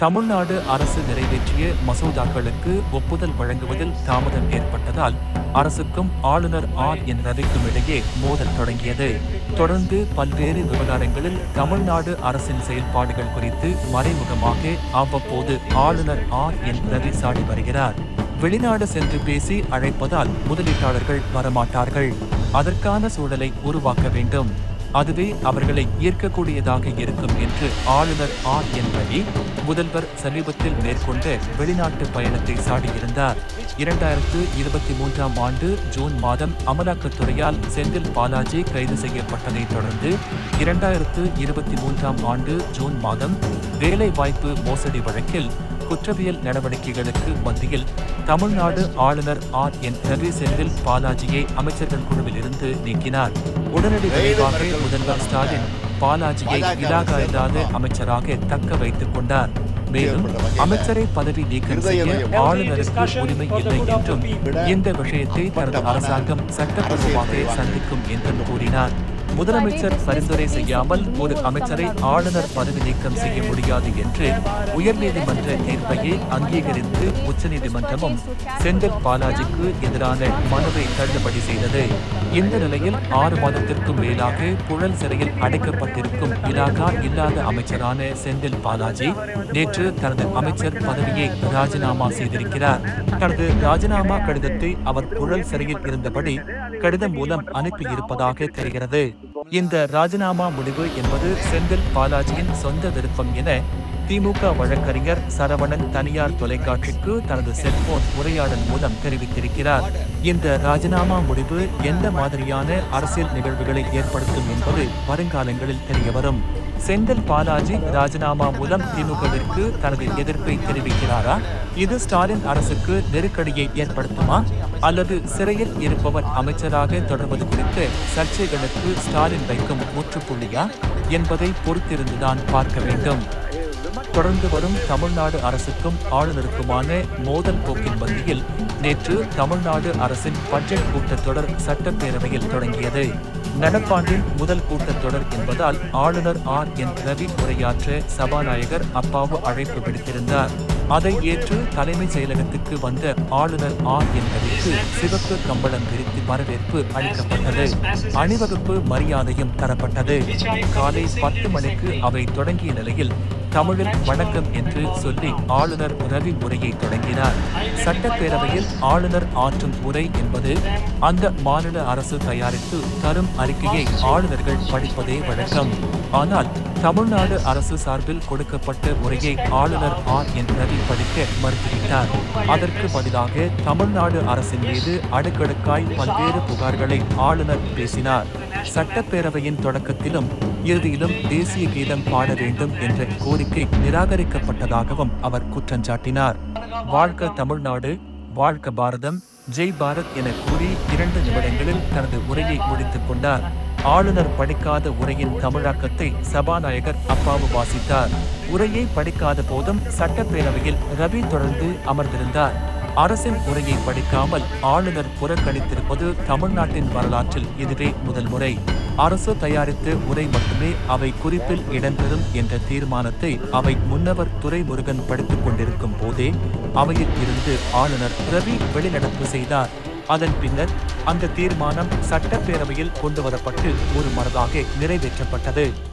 தமிழ்நாடு அரசு நிறைவேற்றிய மசோதாக்களுக்கு ஒப்புதல் வழங்குவதில் தாமதம் ஏற்பட்டதால் அரசுக்கும் ஆளுநர் ஆர் என் ரவிக்கும் இடையே மோதல் தொடங்கியது தொடர்ந்து பல்வேறு விவகாரங்களில் தமிழ்நாடு அரசின் செயல்பாடுகள் குறித்து மறைமுகமாக அவ்வப்போது ஆளுநர் ஆர் என் ரவி சாடி வருகிறார் வெளிநாடு சென்று பேசி அழைப்பதால் முதலீட்டாளர்கள் வரமாட்டார்கள் அதற்கான சூழலை உருவாக்க வேண்டும் அதுவே அவர்களை ஈர்க்கக்கூடியதாக இருக்கும் என்று ஆளுநர் ஆர் என் ரவி முதல்வர் சமீபத்தில் மேற்கொண்ட வெளிநாட்டு பயணத்தை சாடியிருந்தார் இரண்டாயிரத்து இருபத்தி மூன்றாம் ஆண்டு ஜூன் மாதம் அமலாக்கத்துறையால் செந்தில் பாலாஜி கைது செய்யப்பட்டதைத் தொடர்ந்து இரண்டாயிரத்து இருபத்தி மூன்றாம் ஆண்டு ஜூன் மாதம் வேலைவாய்ப்பு மோசடி வழக்கில் குற்றவியல் நடவடிக்கைகளுக்கு மத்தியில் தமிழ்நாடு ஆளுநர் ஆர் என் ரவி செந்தில் பாலாஜியை அமைச்சர்கள் குழுவில் இருந்து நீக்கினார் உடனடி விரைவாக முதல்வர் ஸ்டாலின் பாலாஜியை இலாகா இல்லாத அமைச்சராக தக்க வைத்துக் கொண்டார் மேலும் அமைச்சரை பதவி நீக்கம் செய்ய ஆளுநருக்கு உரிமை இல்லை என்றும் இந்த விஷயத்தை தனது அரசாங்கம் சட்டப்பூர்வமாக சந்திக்கும் என்றும் கூறினார் முதலமைச்சர் பரிந்துரை செய்யாமல் ஒரு அமைச்சரை ஆளுநர் பதவி நீக்கம் செய்ய முடியாது என்று உயர்நீதிமன்ற தீர்ப்பையே அங்கீகரித்து உச்சநீதிமன்றமும் செந்தில் பாலாஜிக்கு எதிரான மனுவை தள்ளுபடி செய்தது இந்த நிலையில் ஆறு மாதத்திற்கும் மேலாக புழல் சிறையில் அடைக்கப்பட்டிருக்கும் இலாகா இல்லாத அமைச்சரான செந்தில் பாலாஜி நேற்று தனது அமைச்சர் பதவியை ராஜினாமா செய்திருக்கிறார் தனது ராஜினாமா கடிதத்தை அவர் புழல் சிறையில் இருந்தபடி கடிதம் மூலம் அனுப்பியிருப்பதாக தெரிகிறது இந்த ராஜினாமா முடிவு என்பது செந்தில் பாலாஜியின் சொந்த விருப்பம் என திமுக வழக்கறிஞர் சரவணன் தனியார் தொலைக்காட்சிக்கு தனது செல்போன் உரையாடல் மூலம் தெரிவித்திருக்கிறார் இந்த ராஜினாமா முடிவு எந்த மாதிரியான அரசியல் நிகழ்வுகளை ஏற்படுத்தும் என்பது வருங்காலங்களில் தெரியவரும் செந்தில் பாலாஜி ராஜினாமா மூலம் திமுகவிற்கு தனது எதிர்ப்பை தெரிவிக்கிறாரா இது ஸ்டாலின் அரசுக்கு நெருக்கடியை ஏற்படுத்துமா அல்லது சிறையில் இருப்பவர் அமைச்சராக தொடர்வது குறித்து சர்ச்சைகளுக்கு ஸ்டாலின் வைக்கும் முற்றுப்புள்ளியா என்பதை பொறுத்திருந்துதான் பார்க்க வேண்டும் தொடர்ந்து வரும் தமிழ்நாடு அரசுக்கும் ஆளுநருக்குமான மோதல் போக்கின் மத்தியில் நேற்று தமிழ்நாடு அரசின் பட்ஜெட் கூட்டத்தொடர் சட்டப்பேரவையில் தொடங்கியது நடப்பாண்டின் முதல் கூட்டத்தொடர் என்பதால் ஆளுநர் ஆர் என் ரவி உரையாற்ற சபாநாயகர் அப்பாவு அழைப்பு விடுத்திருந்தார் அதை ஏற்று தலைமைச் செயலகத்துக்கு வந்த ஆளுநர் ஆர் என் ரவிக்கு சிவப்பு கம்பளம் விரித்து வரவேற்பு அளிக்கப்பட்டது அணிவகுப்பு மரியாதையும் தரப்பட்டது காலை பத்து மணிக்கு அவை தொடங்கிய நிலையில் தமிழில் வணக்கம் என்று சொல்லி ஆளுநர் ரவி உரையை தொடங்கினார் சட்டப்பேரவையில் ஆளுநர் ஆற்றும் உரை என்பது அந்த மாநில அரசு தயாரித்து தரும் அறிக்கையை ஆளுநர்கள் படிப்பதே வழக்கம் ஆனால் தமிழ்நாடு அரசு சார்பில் கொடுக்கப்பட்ட உரையை ஆளுநர் ஆர் என் ரவி படிக்க மறுத்துவிட்டார் அதற்கு பதிலாக தமிழ்நாடு அரசின் மீது அடுக்கடுக்காய் பல்வேறு புகார்களை ஆளுநர் பேசினார் சட்டப்பேரவையின் தொடக்கத்திலும் இறுதியிலும் தேசிய கீதம் பாட வேண்டும் என்ற கோரிக்கை நிராகரிக்கப்பட்டதாகவும் அவர் குற்றஞ்சாட்டினார் வாழ்க தமிழ்நாடு வாழ்க பாரதம் ஜெய் பாரத் என கூறி இரண்டு நிமிடங்களில் தனது உரையை முடித்துக் கொண்டார் ஆளுநர் படிக்காத உரையின் தமிழாக்கத்தை சபாநாயகர் அப்பாவு வாசித்தார் உரையை படிக்காத போதும் சட்டப்பேரவையில் ரவி தொடர்ந்து அமர்ந்திருந்தார் அரசின் உரையை படிக்காமல் ஆளுநர் புறக்கணித்திருப்பது தமிழ்நாட்டின் வரலாற்றில் இதுவே முதல் முறை அரசு தயாரித்த உரை மட்டுமே அவை குறிப்பில் இடம்பெறும் என்ற தீர்மானத்தை அவை முன்னவர் துரைமுருகன் படித்துக் கொண்டிருக்கும் போதே அவையில் இருந்து ஆளுநர் ரவி வெளிநடப்பு செய்தார் அதன் பின்னர் அந்த தீர்மானம் சட்டப்பேரவையில் கொண்டுவரப்பட்டு ஒரு மனதாக நிறைவேற்றப்பட்டது